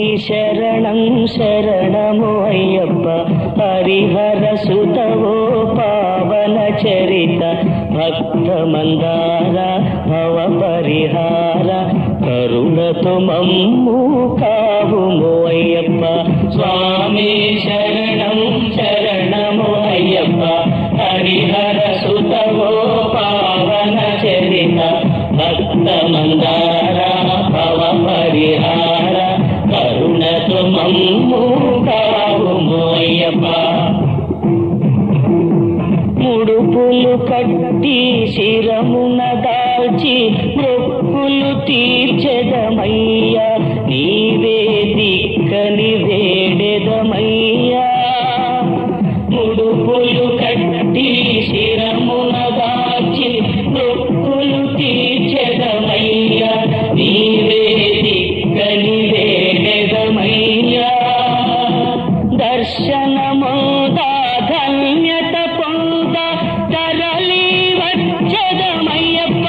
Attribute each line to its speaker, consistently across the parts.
Speaker 1: శరణం శరణము అయ్యప్ప హరిహర సుతవో పావన చరిత భక్త మందార భవ పరిహార కరుణతో మమ్ము కావుము అయ్యప్ప స్వామి శరణం శరణము అయ్యప్ప హరిహర సుతవో పావన చరిత భక్త మందార భవ పరిహార కరుణతో మమ్ము కావుము అయ్యప్ప ముడుపులు కట్టి శిరమున దాల్చి మొక్కులు తీర్చెదమయ్యా నీవే దిక్కని వేడెదమయ్యా ముడుపులు కట్టి శిరమున దాల్చి మొక్కులు తీర్చెదమయ్యా నీవే దిక్కని వేడెదమయ్యా దర్శనముదా ధన్యత పొంద తరలి వచ్చదమయ్యప్ప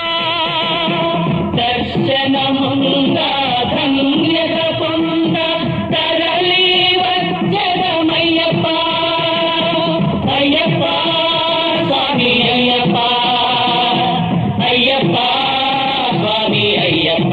Speaker 1: దర్శనముందా ధన్యత పొంద తరలి వచ్చదమయ్యప్ప అయ్యప్ప స్వామి అయ్యప్ప అయ్యప్ప స్వామి అయ్యప్ప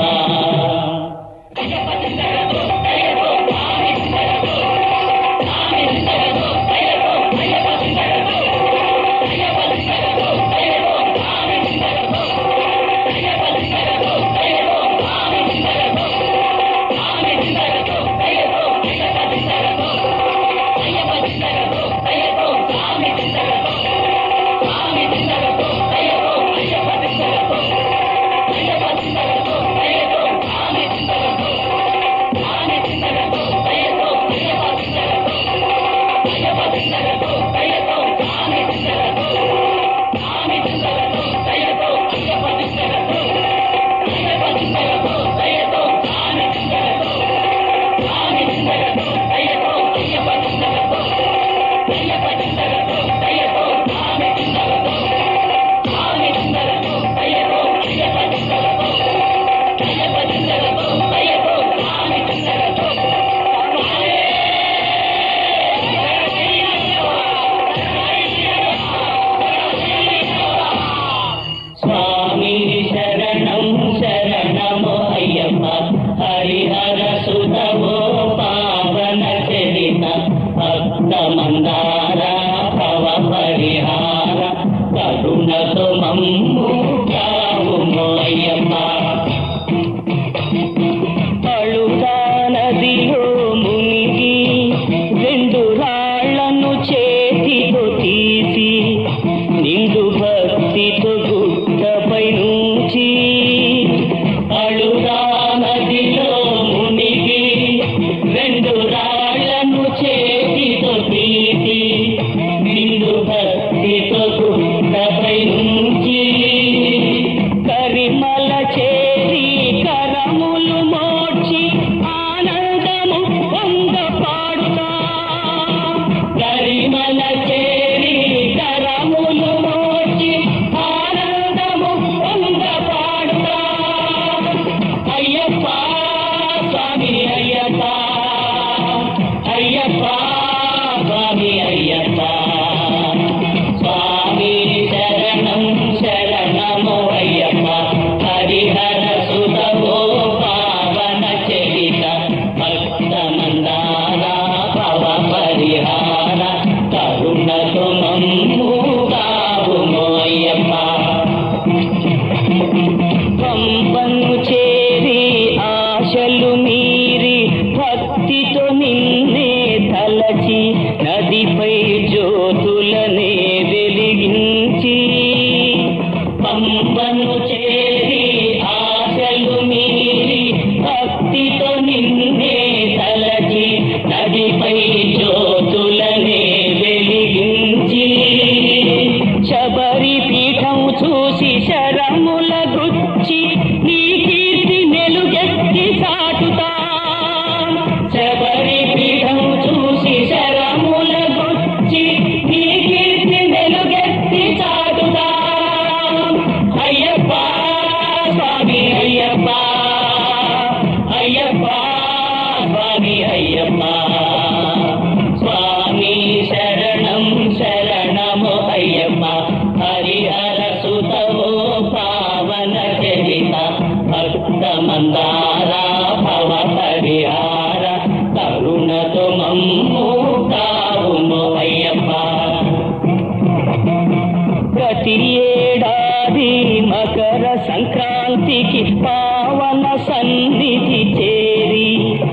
Speaker 1: స్వామి శరణం శరణము అయ్యప్ప హరిహర సుతవో పావన చరిత భక్త మందార భవ పరిహార కరుణతో మమ్ము కావుము అయ్యప్ప అళుతా నదిలో మునిగి రెండు రాళ్లను చేతితో తీసి నిండు భక్తితో గుట్టపై నుంచి అళుతా నదిలో మునిగి రెండు రాళ్లను చేతితో తీసి నిండు భక్తితో గుట్టపై నుంచి కరిమల చేరి కరములు మోడ్చి ఆనందము పొంద పాడుతా కరిమల చేరి కరములు మోడ్చి ఆనందము పొంద పాడుతా అయ్యప్ప స్వామి అయ్యప్ప అయ్యప్ప స్వామి అయ్యప్ప స్వామి శరణం శరణము అయ్యప్ప హరిహర సుతవో పావన చరిత భక్త మందార భవ పరిహార కరుణతో మమ్ము కావుము అయ్యప్ప పంపను చేరి ఆశలు మీరి భక్తితో నిన్నే తలచి నదిపై జ్యోతులనే వెలిగించి పంపను చేరి ఆశలు మీరి భక్తితో నిన్నే తలచి నదిపై జ్యోతులనే వెలిగించి శబరి పీఠం చూసి శర మందార భవ పరిహార కరుణతో మమ్ము కావుము అయ్యప్ప ప్రతి ఏడాది మకర సంక్రాంతికి పావన సన్నిధి చేరి